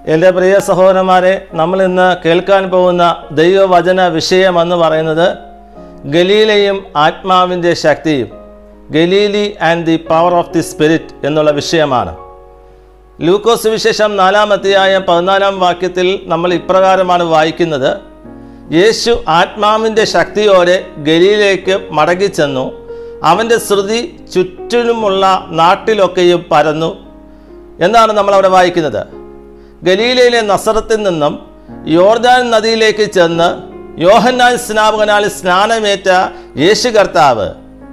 എൻ്റെ പ്രിയ സഹോദരന്മാരെ നമ്മൾ ഇന്ന് കേൾക്കാൻ പോകുന്ന ദൈവവചന വിഷയമെന്ന് പറയുന്നത് ഗലീലയും ആത്മാവിൻ്റെ ശക്തിയും Galilee and the power of the spirit എന്നുള്ള വിഷയമാണ് ലൂക്കോസ് വിശേഷം നാലാം അധ്യായം പതിനാലാം വാക്യത്തിൽ നമ്മൾ ഇപ്രകാരമാണ് വായിക്കുന്നത് യേശു ആത്മാവിൻ്റെ ശക്തിയോടെ ഗലീലേക്ക് മടങ്ങിച്ചെന്നു അവൻ്റെ ശ്രുതി ചുറ്റിലുമുള്ള നാട്ടിലൊക്കെയും പരന്നു എന്നാണ് നമ്മൾ അവിടെ വായിക്കുന്നത് ഗലീലയിലെ നസറത്തിൽ നിന്നും യോർദാൻ നദിയിലേക്ക് ചെന്ന് യോഹന്നാൻ സ്നാപകനാൽ സ്നാനമേറ്റ യേശു കർത്താവ്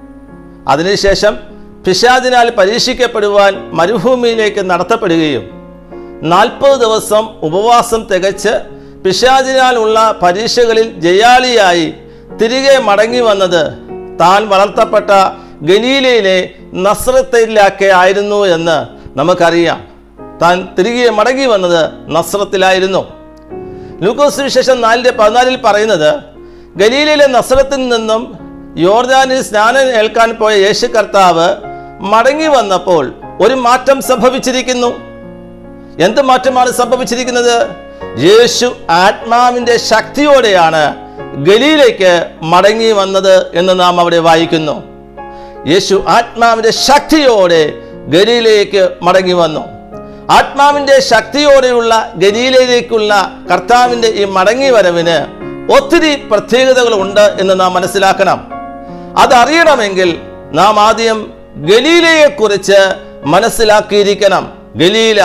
അതിനുശേഷം പിശാദിനാൽ പരീക്ഷിക്കപ്പെടുവാൻ മരുഭൂമിയിലേക്ക് നടത്തപ്പെടുകയും നാൽപ്പത് ദിവസം ഉപവാസം തികച്ച് പിശാദിനാലുള്ള പരീക്ഷകളിൽ ജയാളിയായി തിരികെ മടങ്ങി വന്നത് താൻ വളർത്തപ്പെട്ട ഗലീലയിലെ നസ്രത്തിലാക്കെ ആയിരുന്നു എന്ന് നമുക്കറിയാം താൻ തിരികെ മടങ്ങി വന്നത് നസ്രത്തിലായിരുന്നു ലൂക്കോസ് വിശേഷം നാലിൻ്റെ പതിനാലിൽ പറയുന്നത് ഗലീലയിലെ നസ്രത്തിൽ നിന്നും യോർദാനിൽ സ്നാനം ഏൽക്കാൻ പോയ യേശു കർത്താവ് മടങ്ങി വന്നപ്പോൾ ഒരു മാറ്റം സംഭവിച്ചിരിക്കുന്നു എന്ത് മാറ്റമാണ് സംഭവിച്ചിരിക്കുന്നത് യേശു ആത്മാവിൻ്റെ ശക്തിയോടെയാണ് ഗലീലേക്ക് മടങ്ങി വന്നത് എന്ന് നാം അവിടെ വായിക്കുന്നു യേശു ആത്മാവിൻ്റെ ശക്തിയോടെ ഗലീലയിലേക്ക് മടങ്ങി വന്നു ആത്മാവിൻ്റെ ശക്തിയോടെയുള്ള ഗലീലയിലേക്കുള്ള കർത്താവിൻ്റെ ഈ മടങ്ങി വരവിന് ഒത്തിരി പ്രത്യേകതകളുണ്ട് എന്ന് നാം മനസ്സിലാക്കണം അതറിയണമെങ്കിൽ നാം ആദ്യം ഗലീലയെക്കുറിച്ച് മനസ്സിലാക്കിയിരിക്കണം ഗലീല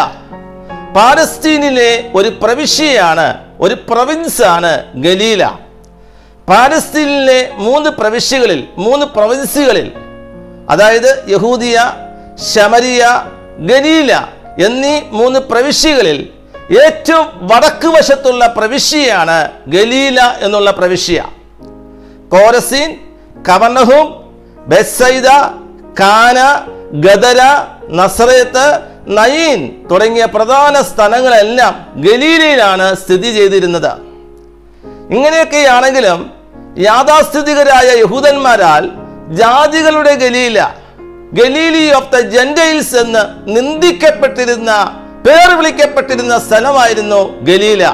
പാലസ്തീനിലെ ഒരു പ്രവിശ്യയാണ് ഒരു പ്രവിൻസാണ് ഗലീല പാലസ്തീനിലെ മൂന്ന് പ്രവിശ്യകളിൽ മൂന്ന് പ്രവിൻസുകളിൽ അതായത് യഹൂദിയ ശമരിയ ഗലീല എന്നീ മൂന്ന് പ്രവിശ്യകളിൽ ഏറ്റവും വടക്ക് വശത്തുള്ള പ്രവിശ്യയാണ് ഗലീല എന്നുള്ള പ്രവിശ്യ കോരസീൻ കവർണഹും ബെസൈദ കാന ഗദര നസറേത്ത് നയീൻ തുടങ്ങിയ പ്രധാന സ്ഥലങ്ങളെല്ലാം ഗലീലയിലാണ് സ്ഥിതി ചെയ്തിരുന്നത് ഇങ്ങനെയൊക്കെയാണെങ്കിലും യാഥാസ്ഥിതികരായ യഹൂദന്മാരാൽ ജാതികളുടെ ഗലീല ഗലീലി ഓഫ് ദ ജെൻഡൈൽസ് എന്ന് നിന്ദിക്കപ്പെട്ടിരുന്ന പേർ വിളിക്കപ്പെട്ടിരുന്ന സ്ഥലമായിരുന്നു ഗലീല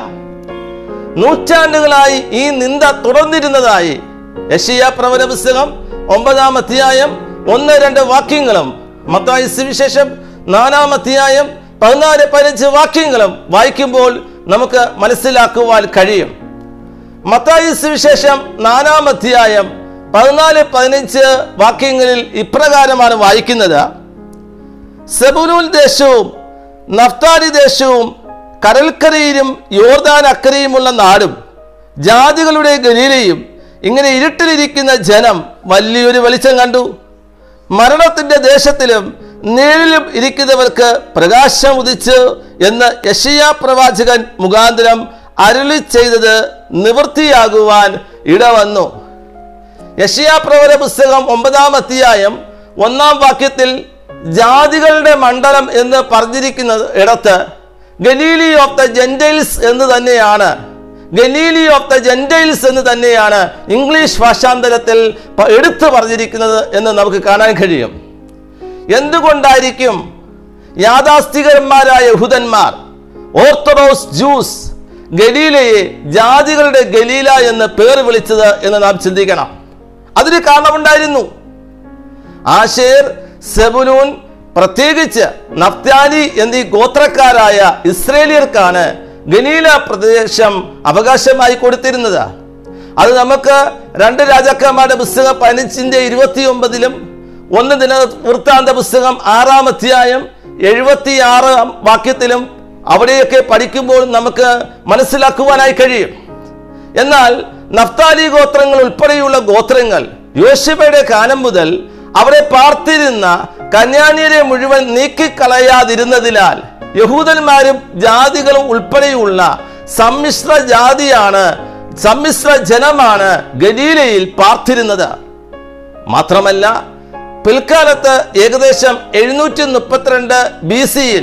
നൂറ്റാണ്ടുകളായി ഈ നിന്ദ തുടർന്നിരുന്നതായി യഷിയ പ്രവര പുസ്തകം ഒമ്പതാം അധ്യായം ഒന്ന് രണ്ട് വാക്യങ്ങളും മത്തായി സുവിശേഷം നാലാം അധ്യായം പതിനാല് പതിനഞ്ച് വാക്യങ്ങളും വായിക്കുമ്പോൾ നമുക്ക് മനസ്സിലാക്കുവാൻ കഴിയും മത്തായി സുവിശേഷം നാലാം അധ്യായം പതിനാല് പതിനഞ്ച് വാക്യങ്ങളിൽ ഇപ്രകാരമാണ് വായിക്കുന്നത് സെബുലൂൽ ദേശവും നഫ്താലി ദേശവും കടൽക്കരയിലും യോർദാൻ അക്കരയുമുള്ള നാടും ജാതികളുടെ ഗലീലയും ഇങ്ങനെ ഇരുട്ടിലിരിക്കുന്ന ജനം വലിയൊരു വെളിച്ചം കണ്ടു മരണത്തിന്റെ ദേശത്തിലും നിഴലിലും ഇരിക്കുന്നവർക്ക് പ്രകാശം ഉദിച്ചു എന്ന് യഷിയ പ്രവാചകൻ മുഖാന്തരം അരുളി ചെയ്തത് നിവൃത്തിയാകുവാൻ ഇടവന്നു യഷിയ പ്രവര പുസ്തകം ഒമ്പതാം അധ്യായം ഒന്നാം വാക്യത്തിൽ ജാതികളുടെ മണ്ഡലം എന്ന് പറഞ്ഞിരിക്കുന്നത് ഇടത്ത് ഗലീലി ഓഫ് ദ ജെൻഡൈൽസ് എന്ന് തന്നെയാണ് ഗലീലി ഓഫ് ദ ജെൻഡൈൽസ് എന്ന് തന്നെയാണ് ഇംഗ്ലീഷ് ഭാഷാന്തരത്തിൽ പ- എടുത്തു പറഞ്ഞിരിക്കുന്നത് എന്ന് നമുക്ക് കാണാൻ കഴിയും എന്തുകൊണ്ടായിരിക്കും യാഥാസ്ഥികന്മാരായ യഹൂദന്മാർ ഓർത്തഡോക്സ് ജൂസ് ഗലീലയെ ജാതികളുടെ ഗലീല എന്ന് പേർ വിളിച്ചത് എന്ന് നാം ചിന്തിക്കണം അതിന് കാരണമുണ്ടായിരുന്നു ആശേർ സെബുലൂൻ പ്രത്യേകിച്ച് നഫ്താലി എന്നീ ഗോത്രക്കാരായ ഇസ്രേലിയർക്കാണ് ഗലീല പ്രദേശം അവകാശമായി കൊടുത്തിരുന്നത് അത് നമുക്ക് രണ്ട് രാജാക്കന്മാരുടെ പുസ്തകം പതിനഞ്ചിന്റെ ഇരുപത്തി ഒമ്പതിലും ഒന്ന് ദിന വൃത്താന്ത പുസ്തകം ആറാം അധ്യായം എഴുപത്തി ആറാം വാക്യത്തിലും അവിടെയൊക്കെ പഠിക്കുമ്പോൾ നമുക്ക് മനസ്സിലാക്കുവാനായി കഴിയും എന്നാൽ നഫ്താലി ഗോത്രങ്ങൾ ഉൾപ്പെടെയുള്ള ഗോത്രങ്ങൾ യോശുവയുടെ കാലം മുതൽ അവിടെ പാർത്തിരുന്ന കന്യാനിയരെ മുഴുവൻ നീക്കിക്കളയാതിരുന്നതിനാൽ യഹൂദന്മാരും ജാതികളും ഉൾപ്പെടെയുള്ള സമ്മിശ്ര ജാതിയാണ് സമ്മിശ്ര ജനമാണ് ഗലീലയിൽ പാർത്തിരുന്നത് മാത്രമല്ല പിൽക്കാലത്ത് ഏകദേശം എഴുന്നൂറ്റി മുപ്പത്തിരണ്ട് ബി സിയിൽ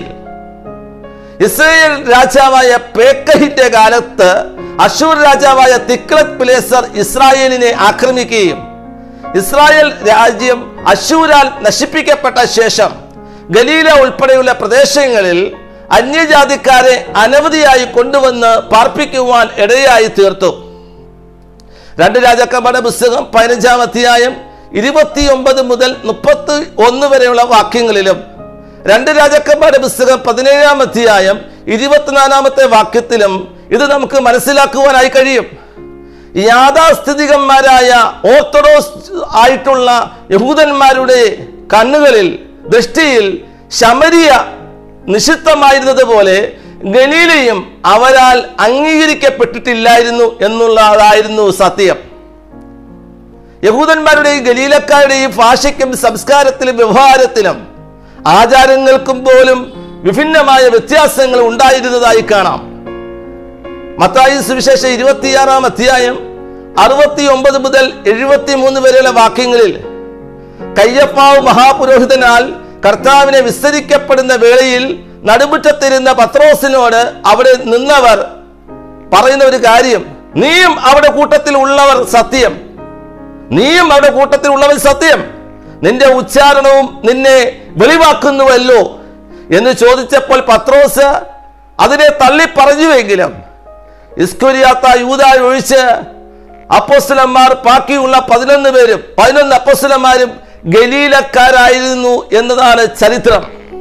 ഇസ്രയേൽ രാജാവായ പേക്കഹിന്റെ കാലത്ത് അശൂർ രാജാവായ തിക്ലത് പിലേസർ ഇസ്രായേലിനെ ആക്രമിക്കുകയും ഇസ്രായേൽ രാജ്യം അശൂരാൽ നശിപ്പിക്കപ്പെട്ട ശേഷം ഗലീല ഉൾപ്പെടെയുള്ള പ്രദേശങ്ങളിൽ അന്യജാതിക്കാരെ അനവധിയായി കൊണ്ടുവന്ന് പാർപ്പിക്കുവാൻ ഇടയായി തീർത്തു രണ്ട് രാജാക്കന്മാരുടെ പുസ്തകം പതിനഞ്ചാം അധ്യായം ഇരുപത്തിയൊമ്പത് മുതൽ മുപ്പത്തി ഒന്ന് വരെയുള്ള വാക്യങ്ങളിലും രണ്ട് രാജാക്കന്മാരുടെ പുസ്തകം പതിനേഴാം അധ്യായം ഇരുപത്തിനാലാമത്തെ വാക്യത്തിലും ഇത് നമുക്ക് മനസ്സിലാക്കുവാനായി കഴിയും യാഥാസ്ഥിതികന്മാരായ ഓർത്തഡോക്സ് ആയിട്ടുള്ള യഹൂദന്മാരുടെ കണ്ണുകളിൽ ദൃഷ്ടിയിൽ ശമരിയ നിഷിദ്ധമായിരുന്നത് പോലെ ഗലീലയും അവരാൽ അംഗീകരിക്കപ്പെട്ടിട്ടില്ലായിരുന്നു എന്നുള്ളതായിരുന്നു സത്യം യഹൂദന്മാരുടെയും ഗലീലക്കാരുടെയും ഭാഷയ്ക്കും സംസ്കാരത്തിലും വ്യവഹാരത്തിലും ആചാരങ്ങൾക്കും പോലും വിഭിന്നമായ വ്യത്യാസങ്ങൾ ഉണ്ടായിരുന്നതായി കാണാം മത്തായി സുവിശേഷം ഇരുപത്തിയാറാം അധ്യായം അറുപത്തി ഒമ്പത് മുതൽ എഴുപത്തി മൂന്ന് വരെയുള്ള വാക്യങ്ങളിൽ കയ്യപ്പാവ് മഹാപുരോഹിതനാൽ കർത്താവിനെ വിസ്തരിക്കപ്പെടുന്ന വേളയിൽ നടുമുറ്റത്തിരുന്ന പത്രോസിനോട് അവിടെ നിന്നവർ പറയുന്ന ഒരു കാര്യം നീയും അവിടെ കൂട്ടത്തിൽ ഉള്ളവർ സത്യം നീയും അവിടെ കൂട്ടത്തിൽ ഉള്ളവർ സത്യം നിന്റെ ഉച്ചാരണവും നിന്നെ വെളിവാക്കുന്നുവല്ലോ എന്ന് ചോദിച്ചപ്പോൾ പത്രോസ് അതിനെ തള്ളി പറഞ്ഞുവെങ്കിലും ഇസ്കുരിയാത്ത യൂത ഒഴിച്ച് അപ്പോസ്തലന്മാർ ബാക്കിയുള്ള പതിനൊന്ന് പേരും പതിനൊന്ന് അപ്പോസ്തലന്മാരും ഗലീലക്കാരായിരുന്നു എന്നതാണ് ചരിത്രം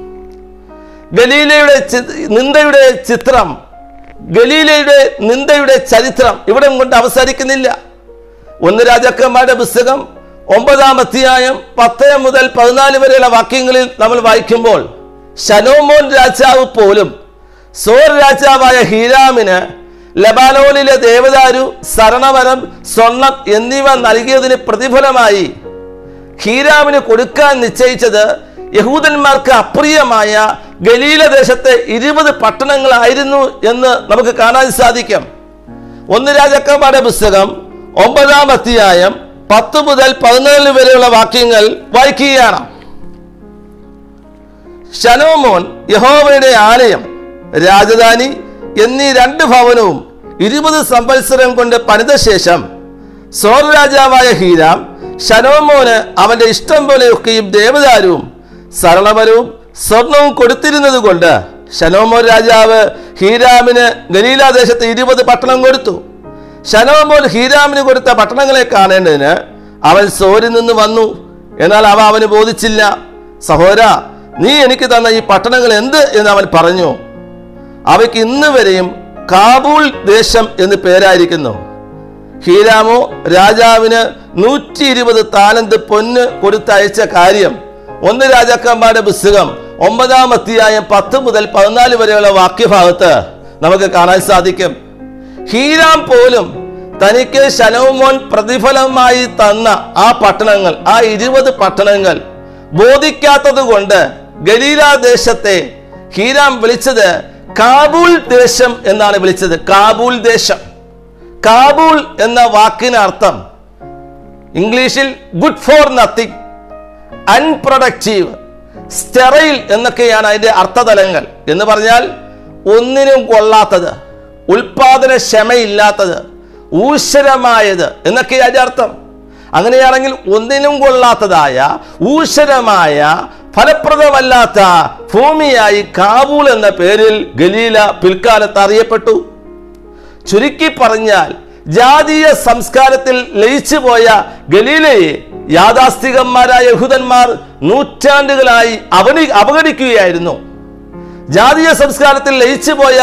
ഗലീലയുടെ ചി- നിന്ദയുടെ ചിത്രം ഗലീലയുടെ നിന്ദയുടെ ചരിത്രം ഇവിടെ കൊണ്ട് അവസാനിക്കുന്നില്ല ഒന്ന് രാജാക്കന്മാരുടെ പുസ്തകം ഒമ്പതാം അധ്യായം പത്ത് മുതൽ പതിനാല് വരെയുള്ള വാക്യങ്ങളിൽ നമ്മൾ വായിക്കുമ്പോൾ ശലോമോൻ രാജാവ് പോലും സോർ രാജാവായ ഹീരാമിന് ലബാനോനിലെ ദേവദാരു സരണവരം സ്വർണം എന്നിവ നൽകിയതിന് പ്രതിഫലമായി ഹീരാമിന് കൊടുക്കാൻ നിശ്ചയിച്ചത് യഹൂദന്മാർക്ക് അപ്രിയമായ ഗലീല ദേശത്തെ ഇരുപത് പട്ടണങ്ങളായിരുന്നു എന്ന് നമുക്ക് കാണാൻ സാധിക്കും ഒന്ന് രാജാക്കന്മാരുടെ പുസ്തകം ഒമ്പതാം അധ്യായം പത്ത് മുതൽ പതിനാല് വരെയുള്ള വാക്യങ്ങൾ വായിക്കുകയാണ് ശലോമോൻ യഹോവയുടെ ആലയം രാജധാനി എന്നീ രണ്ട് ഭവനവും ഇരുപത് സംവത്സരം കൊണ്ട് പണിത ശേഷം സോർ രാജാവായ ഹീരാം ശലോമോന് അവന്റെ ഇഷ്ടം പോലെയൊക്കെയും ദേവദാരുവും സരളമരവും സ്വർണവും കൊടുത്തിരുന്നത് കൊണ്ട് ശലോമോൻ രാജാവ് ഹീരാമിന് ഗലീലാദേശത്ത് ഇരുപത് പട്ടണം കൊടുത്തു ശലോമോൻ ഹീരാമിന് കൊടുത്ത പട്ടണങ്ങളെ കാണേണ്ടതിന് അവൻ സോരിൽ നിന്ന് വന്നു എന്നാൽ അവ അവന് ബോധിച്ചില്ല സഹോദര നീ എനിക്ക് തന്ന ഈ പട്ടണങ്ങൾ എന്ത് എന്ന് അവൻ പറഞ്ഞു അവയ്ക്ക് ഇന്ന് വരെയും കാബൂൾ ദേശം എന്ന് പേരായിരിക്കുന്നു ഹീരാമോ രാജാവിന് നൂറ്റി ഇരുപത് താലന്ത് പൊന്ന് കൊടുത്തയച്ച കാര്യം ഒന്ന് രാജാക്കന്മാരുടെ പുസ്തകം ഒമ്പതാം അധ്യായം പത്ത് മുതൽ പതിനാല് വരെയുള്ള വാക്യഭാഗത്ത് നമുക്ക് കാണാൻ സാധിക്കും ഹീരാം പോലും തനിക്ക് ശലോമോൻ പ്രതിഫലമായി തന്ന ആ പട്ടണങ്ങൾ ആ ഇരുപത് പട്ടണങ്ങൾ ബോധിക്കാത്തത് കൊണ്ട് ഗലീല ദേശത്തെ ഹീരാം വിളിച്ചത് കാബൂൾ ദേശം എന്നാണ് വിളിച്ചത് കാബൂൾ ദേശം കാബൂൾ എന്ന വാക്കിന് അർത്ഥം ഇംഗ്ലീഷിൽ good for nothing unproductive sterile എന്നൊക്കെയാണ് അതിന്റെ അർത്ഥതലങ്ങൾ എന്ന് പറഞ്ഞാൽ ഒന്നിനും കൊള്ളാത്തത് ഉൽപാദനക്ഷമയില്ലാത്തത് ഊശ്വരമായത് എന്നൊക്കെയാണ് അതിന്റെ അർത്ഥം അങ്ങനെയാണെങ്കിൽ ഒന്നിനും കൊള്ളാത്തതായ ഊശ്വരമായ ഫലപ്രദമല്ലാത്ത ഭൂമിയായി കാബൂൾ എന്ന പേരിൽ ഗലീല പിൽക്കാലത്ത് അറിയപ്പെട്ടു ചുരുക്കി പറഞ്ഞാൽ ജാതീയ സംസ്കാരത്തിൽ ലയിച്ചു പോയ ഗലീലയെ യാഥാസ്ഥികന്മാരായ യഹൂദന്മാർ നൂറ്റാണ്ടുകളായി അവനി അവഗണിക്കുകയായിരുന്നു ജാതീയ സംസ്കാരത്തിൽ ലയിച്ചു പോയ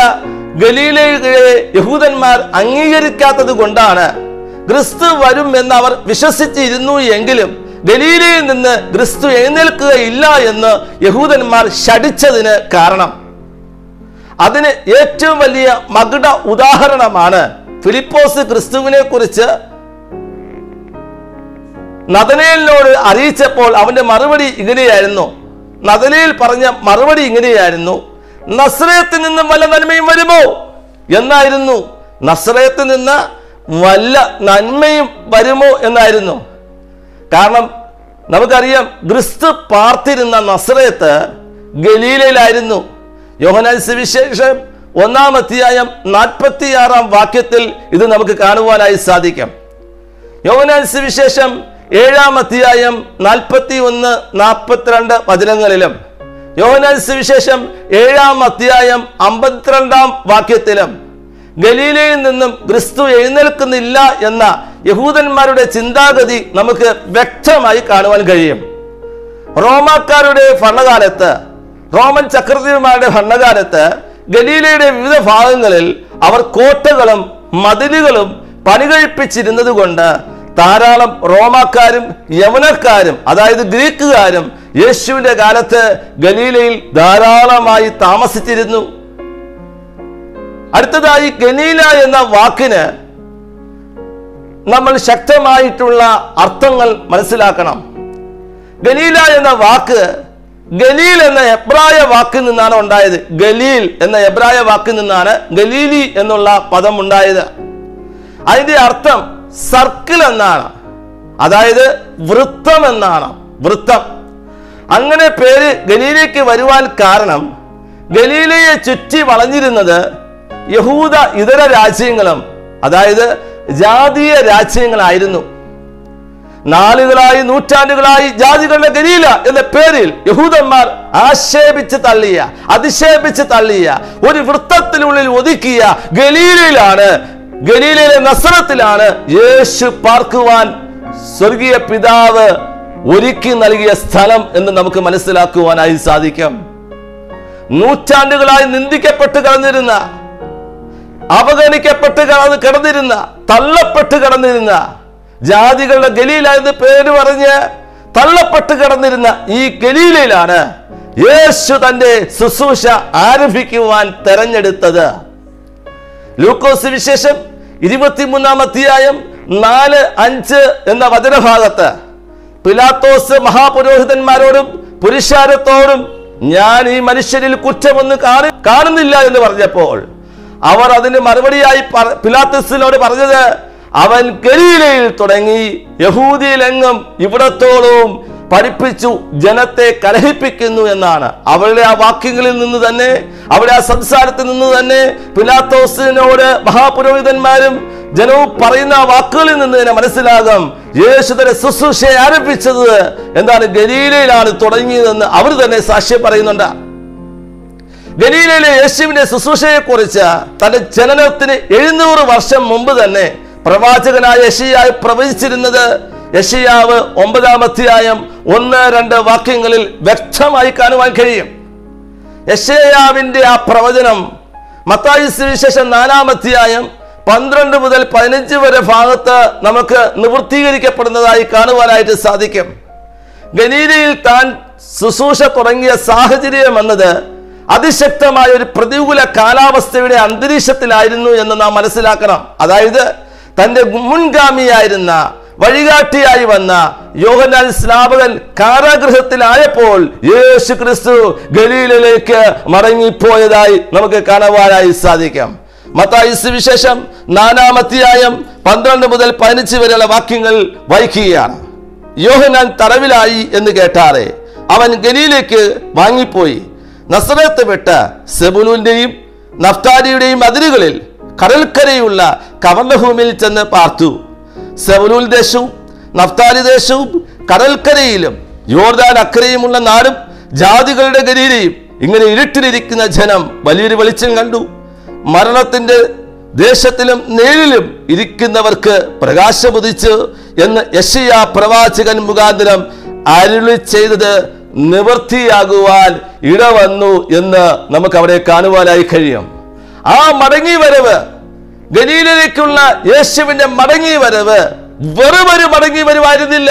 ഗലീലയെ യഹൂദന്മാർ അംഗീകരിക്കാത്തത് കൊണ്ടാണ് ക്രിസ്തു വരും എന്ന് അവർ വിശ്വസിച്ചിരുന്നു എങ്കിലും ഗലീലയിൽ നിന്ന് ക്രിസ്തു എഴുന്നേൽക്കുകയില്ല എന്ന് യഹൂദന്മാർ ശടിച്ചതിന് കാരണം അതിന് ഏറ്റവും വലിയ മകുട ഉദാഹരണമാണ് ഫിലിപ്പോസ് ക്രിസ്തുവിനെ കുറിച്ച് നദനേലിനോട് അറിയിച്ചപ്പോൾ അവന്റെ മറുപടി ഇങ്ങനെയായിരുന്നു നദനയിൽ പറഞ്ഞ മറുപടി ഇങ്ങനെയായിരുന്നു നസ്രയത്തിൽ നിന്ന് വല്ല നന്മയും വരുമോ എന്നായിരുന്നു നസ്രയത്തിൽ നിന്ന് വല്ല നന്മയും വരുമോ എന്നായിരുന്നു കാരണം നമുക്കറിയാം ക്രിസ്തു പാർത്തിരുന്ന നസ്രയത്ത് ഗലീലയിലായിരുന്നു യോഹനാൻ സുവിശേഷം ഒന്നാം അധ്യായം നാൽപ്പത്തിയാറാം വാക്യത്തിൽ ഇത് നമുക്ക് കാണുവാനായി സാധിക്കും യോഹനാൻ സുവിശേഷം ഏഴാം അധ്യായം നാൽപ്പത്തി ഒന്ന് നാൽപ്പത്തിരണ്ട് വചനങ്ങളിലും യോഹനാൻ സുവിശേഷം ഏഴാം അധ്യായം അമ്പത്തിരണ്ടാം വാക്യത്തിലും ഗലീലയിൽ നിന്നും ക്രിസ്തു എഴുന്നേൽക്കുന്നില്ല എന്ന യഹൂദന്മാരുടെ ചിന്താഗതി നമുക്ക് വ്യക്തമായി കാണുവാൻ കഴിയും റോമാക്കാരുടെ ഭരണകാലത്ത് റോമൻ ചക്രവർത്തിമാരുടെ ഭരണകാലത്ത് ഗലീലയുടെ വിവിധ ഭാഗങ്ങളിൽ അവർ കോട്ടകളും മതിലുകളും പണികഴിപ്പിച്ചിരുന്നത് കൊണ്ട് ധാരാളം റോമാക്കാരും യവനക്കാരും അതായത് ഗ്രീക്കുകാരും യേശുവിന്റെ കാലത്ത് ഗലീലയിൽ ധാരാളമായി താമസിച്ചിരുന്നു അടുത്തതായി ഗലീല എന്ന വാക്കിന് നമ്മൾ ശക്തമായിട്ടുള്ള അർത്ഥങ്ങൾ മനസ്സിലാക്കണം ഗലീല എന്ന വാക്ക് ഗലീൽ എന്ന എബ്രായ വാക്കിൽ നിന്നാണ് ഉണ്ടായത് ഗലീൽ എന്ന എബ്രായ വാക്കിൽ നിന്നാണ് ഗലീലി എന്നുള്ള പദം ഉണ്ടായത് അതിന്റെ അർത്ഥം സർക്കിൾ എന്നാണ് അതായത് വൃത്തം എന്നാണ് വൃത്തം അങ്ങനെ പേര് ഗലീലയ്ക്ക് വരുവാൻ കാരണം ഗലീലയെ ചുറ്റി വളഞ്ഞിരുന്നത് യഹൂദ ഇതര രാജ്യങ്ങളും അതായത് ജാതീയ രാജ്യങ്ങളായിരുന്നു നാളുകളായി നൂറ്റാണ്ടുകളായി ജാതികളുടെ ഗലീല എന്ന പേരിൽ യഹൂദന്മാർ ആക്ഷേപിച്ച് തള്ളിയ അധിക്ഷേപിച്ച് തള്ളിയ ഒരു വൃത്തത്തിനുള്ളിൽ ഒതുക്കിയ ഗലീലയിലാണ് ഗലീലയിലെ നസറത്തിലാണ് യേശു പാർക്കുവാൻ സ്വർഗീയ പിതാവ് ഒരുക്കി നൽകിയ സ്ഥലം എന്ന് നമുക്ക് മനസ്സിലാക്കുവാനായി സാധിക്കും നൂറ്റാണ്ടുകളായി നിന്ദിക്കപ്പെട്ട് കിടന്നിരുന്ന അവഗണിക്കപ്പെട്ട് കടന്ന് കിടന്നിരുന്ന തള്ളപ്പെട്ട് കിടന്നിരുന്ന ജാതികളുടെ ഗലീല എന്ന് പേര് പറഞ്ഞ് തള്ളപ്പെട്ട് കിടന്നിരുന്ന ഈ ഗലീലയിലാണ് യേശു തന്റെ ശുശ്രൂഷ ആരംഭിക്കുവാൻ തെരഞ്ഞെടുത്തത് ലൂക്കോസ് വിശേഷം ഇരുപത്തിമൂന്നാം അധ്യായം നാല് അഞ്ച് എന്ന വചനഭാഗത്ത് പിലാത്തോസ് മഹാപുരോഹിതന്മാരോടും പുരുഷാരത്തോടും ഞാൻ ഈ മനുഷ്യരിൽ കുറ്റമൊന്നും കാണി കാണുന്നില്ല എന്ന് പറഞ്ഞപ്പോൾ അവർ അതിന് മറുപടിയായി പറ- പിലാത്തോസിനോട് പറഞ്ഞത് അവൻ ഗലീലയിൽ തുടങ്ങി യഹൂദിയിലെങ്ങും ഇവിടത്തോളവും പഠിപ്പിച്ചു ജനത്തെ കലഹിപ്പിക്കുന്നു എന്നാണ് അവരുടെ ആ വാക്യങ്ങളിൽ നിന്ന് തന്നെ അവിടെ ആ സംസാരത്തിൽ നിന്ന് തന്നെ പിലാത്തോസിനോട് മഹാപുരോഹിതന്മാരും ജനവും പറയുന്ന ആ വാക്കുകളിൽ നിന്ന് തന്നെ മനസ്സിലാകും യേശുദരെ ശുശ്രൂഷയെ ആരംഭിച്ചത് എന്താണ് ഗലീലയിലാണ് തുടങ്ങിയതെന്ന് അവർ തന്നെ സാക്ഷ്യം പറയുന്നുണ്ട് ഗലീലയിലെ യേശുവിന്റെ ശുശ്രൂഷയെ കുറിച്ച് തന്റെ ജനനത്തിന് എഴുന്നൂറ് വർഷം മുമ്പ് തന്നെ പ്രവാചകനായ യഷിയായി പ്രവചിച്ചിരുന്നത് യഷിയാവ് ഒമ്പതാം അധ്യായം ഒന്ന് രണ്ട് വാക്യങ്ങളിൽ വ്യക്തമായി കാണുവാൻ കഴിയും യശയാവിന്റെ ആ പ്രവചനം മത്തായി സുവിശേഷം നാലാം അധ്യായം പന്ത്രണ്ട് മുതൽ പതിനഞ്ച് വരെ ഭാഗത്ത് നമുക്ക് നിവൃത്തീകരിക്കപ്പെടുന്നതായി കാണുവാനായിട്ട് സാധിക്കും ഗലീലയിൽ താൻ ശുശ്രൂഷ തുടങ്ങിയ സാഹചര്യം എന്നത് അതിശക്തമായ ഒരു പ്രതികൂല കാലാവസ്ഥയുടെ അന്തരീക്ഷത്തിലായിരുന്നു എന്ന് നാം മനസ്സിലാക്കണം അതായത് തന്റെ മുൻഗാമിയായിരുന്ന വഴികാട്ടിയായി വന്ന യോഹനാൽ സ്നാപകൻ കാരാഗൃഹത്തിലായപ്പോൾ യേശു ക്രിസ്തു ഗലീലയിലേക്ക് മടങ്ങിപ്പോയതായി നമുക്ക് കാണുവാനായി സാധിക്കാം മത്തായി സുവിശേഷം നാലാം അധ്യായം പന്ത്രണ്ട് മുതൽ പതിനഞ്ച് വരെയുള്ള വാക്യങ്ങൾ വായിക്കുകയാണ് യോഹനാൻ തടവിലായി എന്ന് കേട്ടാറെ അവൻ ഗലീലേക്ക് വാങ്ങിപ്പോയി നസറത്ത് വിട്ട് സെബുലൂന്റെയും നഫ്താലിയുടെയും അതിരുകളിൽ കടൽക്കരയുള്ള കവർണഭൂമിയിൽ ചെന്ന് പാർത്തു സെബുലൂൽ ദേശവും നഫ്താലി ദേശവും കടൽക്കരയിലും യോർദാൻ അക്കരയുമുള്ള നാടും ജാതികളുടെ ഗലീലയും ഇങ്ങനെ ഇരുട്ടിലിരിക്കുന്ന ജനം വലിയൊരു വെളിച്ചം കണ്ടു മരണത്തിന്റെ ദേശത്തിലും നേരിലും ഇരിക്കുന്നവർക്ക് പ്രകാശമുദിച്ചു എന്ന് യശയ പ്രവാചകൻ മുഖാന്തരം അരുളി ചെയ്തത് നിവൃത്തിയാകുവാൻ ഇടവന്നു എന്ന് നമുക്ക് അവിടെ കാണുവാനായി കഴിയും ആ മടങ്ങി വരവ് ഗലീലയിലേക്കുള്ള യേശുവിന്റെ മടങ്ങി വരവ് വെറുമൊരു മടങ്ങി വരവായിരുന്നില്ല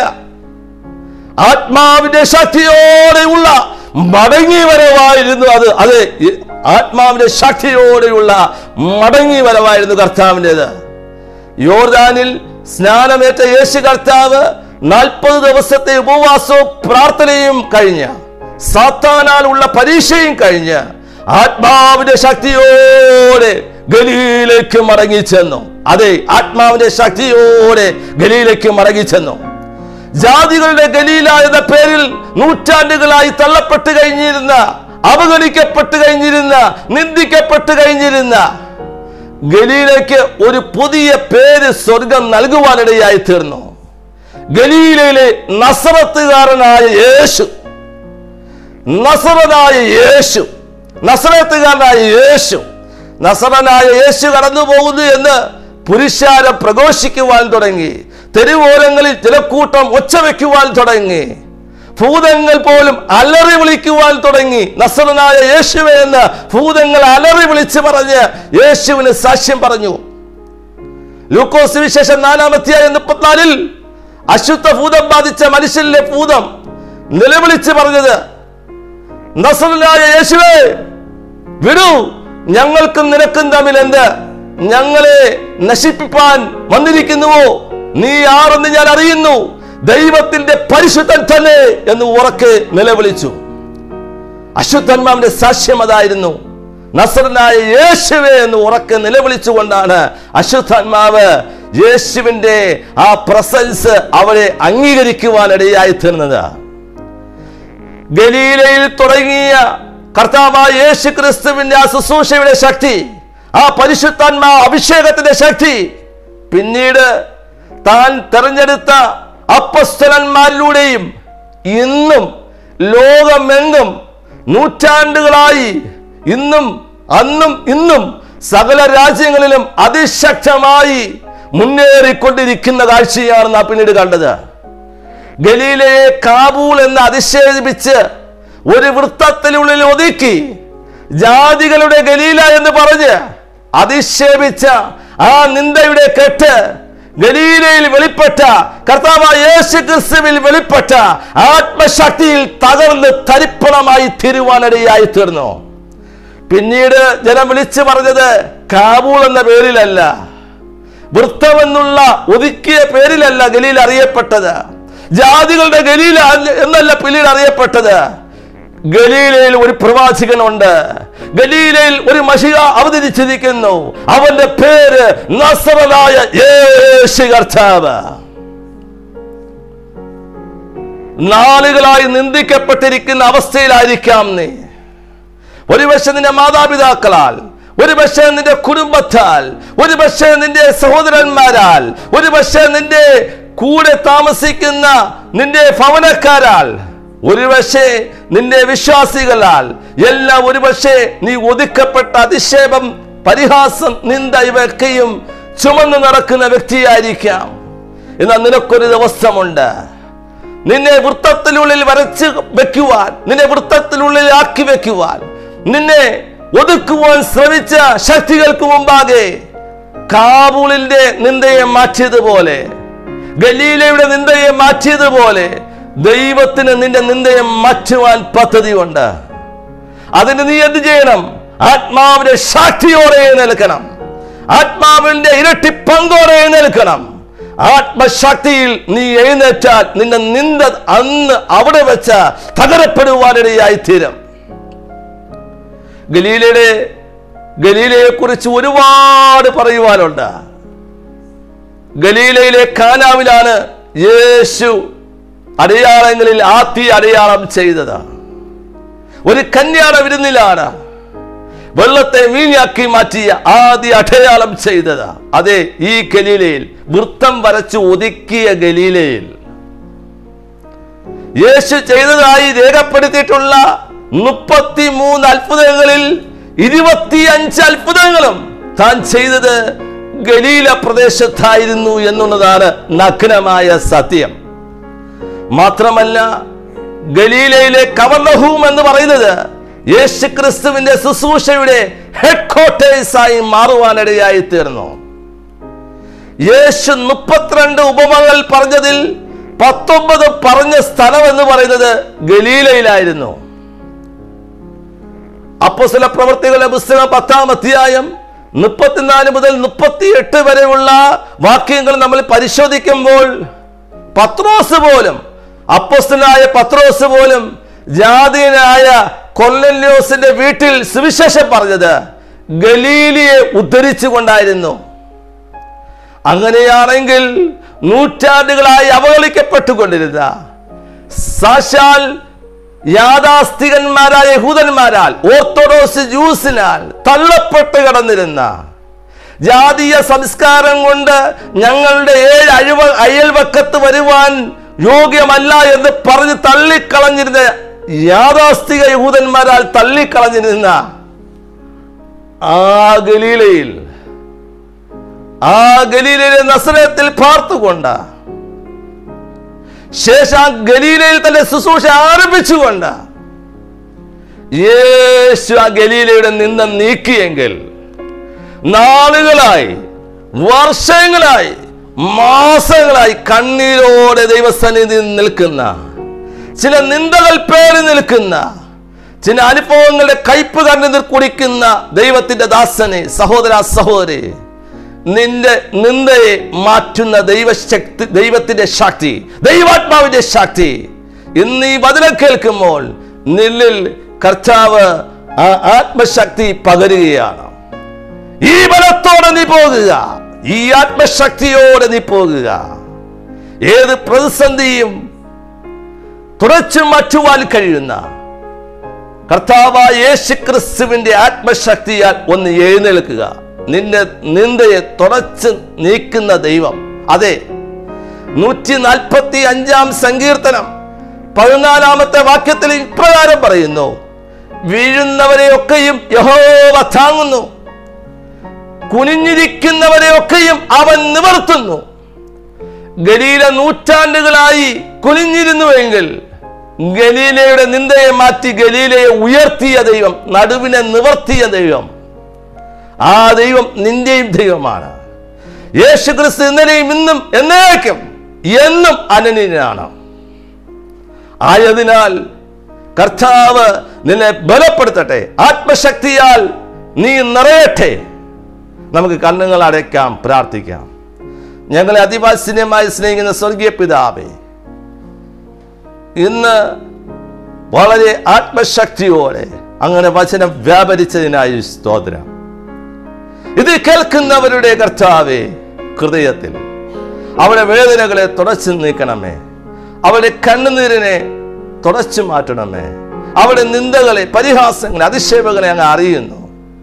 ആത്മാവിന്റെ ശക്തിയോടെയുള്ള മടങ്ങി വരവായിരുന്നു അത് അതെ ഈ ആത്മാവിന്റെ ശക്തിയോടെയുള്ള മടങ്ങി വരവായിരുന്നു കർത്താവിൻ്റെത് യോർദാനിൽ സ്നാനമേറ്റ യേശു കർത്താവ് നാൽപ്പത് ദിവസത്തെ ഉപവാസവും പ്രാർത്ഥനയും കഴിഞ്ഞ് സാത്താനാൽ ഉള്ള പരീക്ഷയും കഴിഞ്ഞ് ആത്മാവിന്റെ ശക്തിയോടെ ഗലീലേക്ക് മടങ്ങി ചെന്നു അതെ ആത്മാവിന്റെ ശക്തിയോടെ ഗലീലേക്ക് മടങ്ങി ചെന്നു ജാതികളുടെ ഗലീല എന്ന പേരിൽ നൂറ്റാണ്ടുകളായി തള്ളപ്പെട്ട് കഴിഞ്ഞിരുന്ന അവഗണിക്കപ്പെട്ട് കഴിഞ്ഞിരുന്ന നിന്ദിക്കപ്പെട്ട് കഴിഞ്ഞിരുന്ന ഗലീലയ്ക്ക് ഒരു പുതിയ പേര് സ്വർഗം നൽകുവാനിടയായി തീർന്നു ഗലീലയിലെ നസറത്തുകാരനായ യേശു നസറനായ യേശു നസറത്തുകാരനായ യേശു നസറനായ യേശു കടന്നു പോകുന്നു എന്ന് പുരുഷാരം പ്രഘോഷിക്കുവാൻ തുടങ്ങി തെരുവോരങ്ങളിൽ ജനക്കൂട്ടം ഒച്ച വയ്ക്കുവാൻ തുടങ്ങി ഭൂതങ്ങൾ പോലും അലറി വിളിക്കുവാൻ തുടങ്ങി നസറനായ യേശുവെ എന്ന് ഭൂതങ്ങൾ അലറി വിളിച്ച് പറഞ്ഞ് യേശുവിന് സാക്ഷ്യം പറഞ്ഞു ലൂക്കോസ് വിശേഷം നാലാമത്തെയായ മുപ്പത്തിനാലിൽ അശുദ്ധ ഭൂതം ബാധിച്ച മനുഷ്യനിലെ ഭൂതം നിലവിളിച്ച് പറഞ്ഞത് നസറനായ യേശുവേ വിടൂ ഞങ്ങൾക്കും നിനക്കും തമ്മിൽ എന്ത് ഞങ്ങളെ നശിപ്പിപ്പാൻ വന്നിരിക്കുന്നുവോ നീ ആരെന്ന് ഞാൻ അറിയുന്നു ദൈവത്തിന്റെ പരിശുദ്ധൻ തന്നെ എന്ന് ഉറക്കെ നിലവിളിച്ചു അശുദ്ധന്മാവിന്റെ സാക്ഷ്യം അതായിരുന്നു നസറനായ യേശുവെ എന്ന് ഉറക്കെ നിലവിളിച്ചുകൊണ്ടാണ് അശുദ്ധാത്മാവ് യേശുവിന്റെ ആ പ്രസൻസ് അവരെ അംഗീകരിക്കുവാനിടയായി തീർന്നത് ഗലീലയിൽ തുടങ്ങിയ കർത്താവായ യേശു ക്രിസ്തുവിന്റെ ആ ശുശ്രൂഷയുടെ ശക്തി ആ പരിശുദ്ധാത്മാ അഭിഷേകത്തിന്റെ ശക്തി പിന്നീട് താൻ തെരഞ്ഞെടുത്ത അപ്പസ്തലന്മാരിലൂടെയും ഇന്നും ലോകമെങ്ങും നൂറ്റാണ്ടുകളായി ഇന്നും അന്നും ഇന്നും സകല രാജ്യങ്ങളിലും അതിശക്തമായി മുന്നേറിക്കൊണ്ടിരിക്കുന്ന കാഴ്ചയാണ് നാം പിന്നീട് കണ്ടത് ഗലീലയെ കാബൂൾ എന്ന് അധിക്ഷേപിച്ച് ഒരു വൃത്തത്തിനുള്ളിൽ ഒതുക്കി ജാതികളുടെ ഗലീല എന്ന് പറഞ്ഞ് അധിക്ഷേപിച്ച ആ നിന്ദയുടെ കെട്ട് ഗലീലയിൽ വെളിപ്പെട്ട കർത്താവായ യേശു ക്രിസ്തുവിൽ വെളിപ്പെട്ട ആത്മശക്തിയിൽ തകർന്ന് തരിപ്പണമായി തീരുവാനിടയായി തീർന്നു പിന്നീട് ജനം വിളിച്ചു പറഞ്ഞത് കാബൂൾ എന്ന പേരിലല്ല വൃത്തമെന്നുള്ള ഒതുക്കിയ പേരിലല്ല ഗലീൽ അറിയപ്പെട്ടത് ജാതികളുടെ ഗലീല എന്നല്ല പിന്നീട് അറിയപ്പെട്ടത് ഗലീലയിൽ ഒരു പ്രവാചകനുണ്ട് ഗലീലയിൽ ഒരു മഷിക അവതരിച്ചിരിക്കുന്നു അവന്റെ പേര് നസറനായ യേശു കർത്താവ് നാളുകളായി നിന്ദിക്കപ്പെട്ടിരിക്കുന്ന അവസ്ഥയിലായിരിക്കാം നീ ഒരുപക്ഷെ നിന്റെ മാതാപിതാക്കളാൽ ഒരുപക്ഷെ നിന്റെ കുടുംബത്താൽ ഒരുപക്ഷെ നിന്റെ സഹോദരന്മാരാൽ ഒരുപക്ഷെ നിന്റെ കൂടെ താമസിക്കുന്ന നിന്റെ ഭവനക്കാരാൽ ഒരുപക്ഷെ നിന്റെ വിശ്വാസികളാൽ എല്ലാം ഒരുപക്ഷെ നീ ഒതുക്കപ്പെട്ട അധിക്ഷേപം പരിഹാസം നിന്ദ ഇവയൊക്കെയും ചുമന്നു നടക്കുന്ന വ്യക്തിയായിരിക്കാം എന്നാൽ നിനക്കൊരു ദിവസമുണ്ട് നിന്നെ വൃത്തത്തിനുള്ളിൽ വരച്ച് വെക്കുവാൻ നിന്നെ വൃത്തത്തിനുള്ളിൽ ആക്കി വെക്കുവാൻ നിന്നെ ഒതുക്കുവാൻ ശ്രമിച്ച ശക്തികൾക്ക് മുമ്പാകെ കാബൂളിന്റെ നിന്ദയെ മാറ്റിയതുപോലെ ഗലീലയുടെ നിന്ദയെ മാറ്റിയതുപോലെ ദൈവത്തിന് നിന്റെ നിന്ദയെ മാറ്റുവാൻ പദ്ധതിയുണ്ട് അതിന് നീ എന്ത് ചെയ്യണം ആത്മാവിന്റെ ശക്തിയോടെ നിൽക്കണം ആത്മാവിന്റെ ഇരട്ടി പങ്കോടെ നിൽക്കണം ആത്മശക്തിയിൽ നീ എഴുന്നേറ്റാൽ നിന്റെ നിന്ദ അന്ന് അവിടെ വെച്ച് തകരപ്പെടുവാനിടയായി തീരും ഗലീലയുടെ ഗലീലയെ കുറിച്ച് ഒരുപാട് പറയുവാനുണ്ട് ഗലീലയിലെ കാനാവിലാണ് യേശു അടയാളങ്ങളിൽ ആദ്യ അടയാളം ചെയ്തത് ഒരു കല്യാണ വിരുന്നിലാണ് വെള്ളത്തെ വീഞ്ഞാക്കി മാറ്റിയ ആദ്യ അടയാളം ചെയ്തത് അതെ ഈ ഗലീലയിൽ വൃത്തം വരച്ച് ഒതുക്കിയ ഗലീലയിൽ യേശു ചെയ്തതായി രേഖപ്പെടുത്തിയിട്ടുള്ള മുപ്പത്തി മൂന്ന് അത്ഭുതങ്ങളിൽ ഇരുപത്തിയഞ്ച് അത്ഭുതങ്ങളും താൻ ചെയ്തത് ഗലീല പ്രദേശത്തായിരുന്നു എന്നുള്ളതാണ് നഗ്നമായ സത്യം മാത്രമല്ല ഗലീലയിലെ കവർണഹൂം എന്ന് പറയുന്നത് യേശു ക്രിസ്തുവിന്റെ ശുശ്രൂഷയുടെ ഹെഡ് ക്വാർട്ടേഴ്സ് ആയി മാറുവാനിടയായി തീർന്നു യേശു മുപ്പത്തിരണ്ട് ഉപമകൾ പറഞ്ഞതിൽ പത്തൊമ്പത് പറഞ്ഞ സ്ഥലം എന്ന് പറയുന്നത് ഗലീലയിലായിരുന്നു അപ്പോസ്തല പ്രവർത്തികളുടെ പുസ്തകം പത്താം അധ്യായം മുപ്പത്തിനാല് മുതൽ മുപ്പത്തിയെട്ട് വരെയുള്ള വാക്യങ്ങൾ നമ്മൾ പരിശോധിക്കുമ്പോൾ പത്രോസ് പോലും അപ്പോസ്തനായ പത്രോസ് പോലും ജാതീയനായ കൊല്ലല്യോസിന്റെ വീട്ടിൽ സുവിശേഷം പറഞ്ഞത് ഗലീലിയെ ഉദ്ധരിച്ചുകൊണ്ടായിരുന്നു അങ്ങനെയാണെങ്കിൽ നൂറ്റാണ്ടുകളായി അവഗണിക്കപ്പെട്ടുകൊണ്ടിരുന്ന സാക്ഷാൽ യാഥാസ്ഥികന്മാരായ യഹൂദന്മാരാൽ ഓർത്തഡോക്സ് ജ്യൂസിനാൽ തള്ളപ്പെട്ട് കിടന്നിരുന്ന ജാതീയ സംസ്കാരം കൊണ്ട് ഞങ്ങളുടെ ഏഴ് അഴിവ അയൽവക്കത്ത് വരുവാൻ യോഗ്യമല്ല എന്ന് പറഞ്ഞ് തള്ളിക്കളഞ്ഞിരുന്ന യാഥാസ്ഥിക യഹൂദന്മാരാൽ തള്ളിക്കളഞ്ഞു നിന്ന ആ ഗലീലയിൽ ആ ഗലീലയിലെ നസ്രത്തിൽ പാർത്തുകൊണ്ട് ശേഷം ആ ഗലീലയിൽ തന്റെ ശുശ്രൂഷ ആരംഭിച്ചുകൊണ്ട് യേശു ആ ഗലീലയുടെ നിന്ന നീക്കിയെങ്കിൽ നാളുകളായി വർഷങ്ങളായി മാസങ്ങളായി കണ്ണീരോടെ ദൈവസന്നിധി നിൽക്കുന്ന ചില നിന്ദകൾ പേറി നിൽക്കുന്ന ചില അനുഭവങ്ങളുടെ കയ്പ് കണ്ണു കുടിക്കുന്ന ദൈവത്തിന്റെ ദാസനെ സഹോദര സഹോദരി നിന്റെ നിന്ദയെ മാറ്റുന്ന ദൈവശക്തി ദൈവത്തിന്റെ ശക്തി ദൈവാത്മാവിന്റെ ശക്തി ഇന്ന് ഈ വചനം കേൾക്കുമ്പോൾ നിന്നിൽ കർത്താവ് ആ ആത്മശക്തി പകരുകയാണ് ഈ ബലത്തോടെ നീ പോകുക ഈ ആത്മശക്തിയോടെ നീ പോകുക ഏത് പ്രതിസന്ധിയും തുടച്ചു മാറ്റുവാൻ കഴിയുന്ന കർത്താവായ യേശു ക്രിസ്തുവിന്റെ ആത്മശക്തിയാൽ ഒന്ന് എഴുന്നേൽക്കുക നിന്റെ നിന്ദയെ തുടച്ച് നീക്കുന്ന ദൈവം അതെ നൂറ്റി നാൽപ്പത്തി അഞ്ചാം സങ്കീർത്തനം പതിനാലാമത്തെ വാക്യത്തിൽ ഇപ്രകാരം പറയുന്നു വീഴുന്നവരെയൊക്കെയും യഹോവ താങ്ങുന്നു കുനിഞ്ഞിരിക്കുന്നവരെയൊക്കെയും അവൻ നിവർത്തുന്നു ഗലീല നൂറ്റാണ്ടുകളായി കുനിഞ്ഞിരുന്നുവെങ്കിൽ ഗലീലയുടെ നിന്ദയെ മാറ്റി ഗലീലയെ ഉയർത്തിയ ദൈവം നടുവിനെ നിവർത്തിയ ദൈവം ആ ദൈവം നിന്റെയും ദൈവമാണ് യേശു ക്രിസ്തു ഇന്നലെയും ഇന്നും എന്നേക്കും എന്നും അനന്യനാണ് ആയതിനാൽ കർത്താവ് നിന്നെ ബലപ്പെടുത്തട്ടെ ആത്മശക്തിയാൽ നീ നിറയട്ടെ നമുക്ക് കണ്ണുകൾ അടയ്ക്കാം പ്രാർത്ഥിക്കാം ഞങ്ങളെ അതിവാസീനമായി സ്നേഹിക്കുന്ന സ്വർഗീയ പിതാവേ ഇന്ന് വളരെ ആത്മശക്തിയോടെ അങ്ങനെ വചനം വ്യാപരിച്ചതിനായി സ്തോത്രം ഇത് കേൾക്കുന്നവരുടെ കർത്താവേ ഹൃദയത്തിൽ അവരുടെ വേദനകളെ തുടച്ചു നീക്കണമേ അവരുടെ കണ്ണുനീരിനെ തുടച്ചു മാറ്റണമേ അവരുടെ നിന്ദകളെ പരിഹാസങ്ങളെ അതിശേപങ്ങളെ അങ്ങ് അറിയുന്നു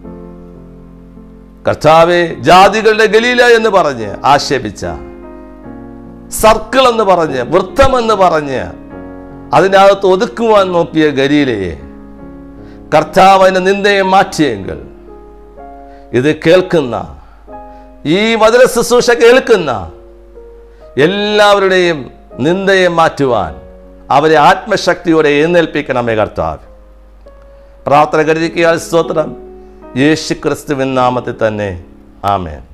കർത്താവെ ജാതികളുടെ ഗലീല എന്ന് പറഞ്ഞ് ആക്ഷേപിച്ച സർക്കിൾ എന്ന് പറഞ്ഞ് വൃത്തമെന്ന് പറഞ്ഞ് അതിനകത്ത് ഒതുക്കുവാൻ നോക്കിയ ഗലീലയെ കർത്താവ് അതിന്റെ നിന്ദയെ മാറ്റിയെങ്കിൽ ഇത് കേൾക്കുന്ന ഈ വചന ശുശ്രൂഷ കേൾക്കുന്ന എല്ലാവരുടെയും നിന്ദയെ മാറ്റുവാൻ അവരെ ആത്മശക്തിയോടെ എഴുന്നേൽപ്പിക്കണമേ കർത്താവ് പ്രാർത്ഥന കരുതിക്കുക സ്തോത്രം യേശു ക്രിസ്തുവിൻ നാമത്തിൽ തന്നെ ആമേൻ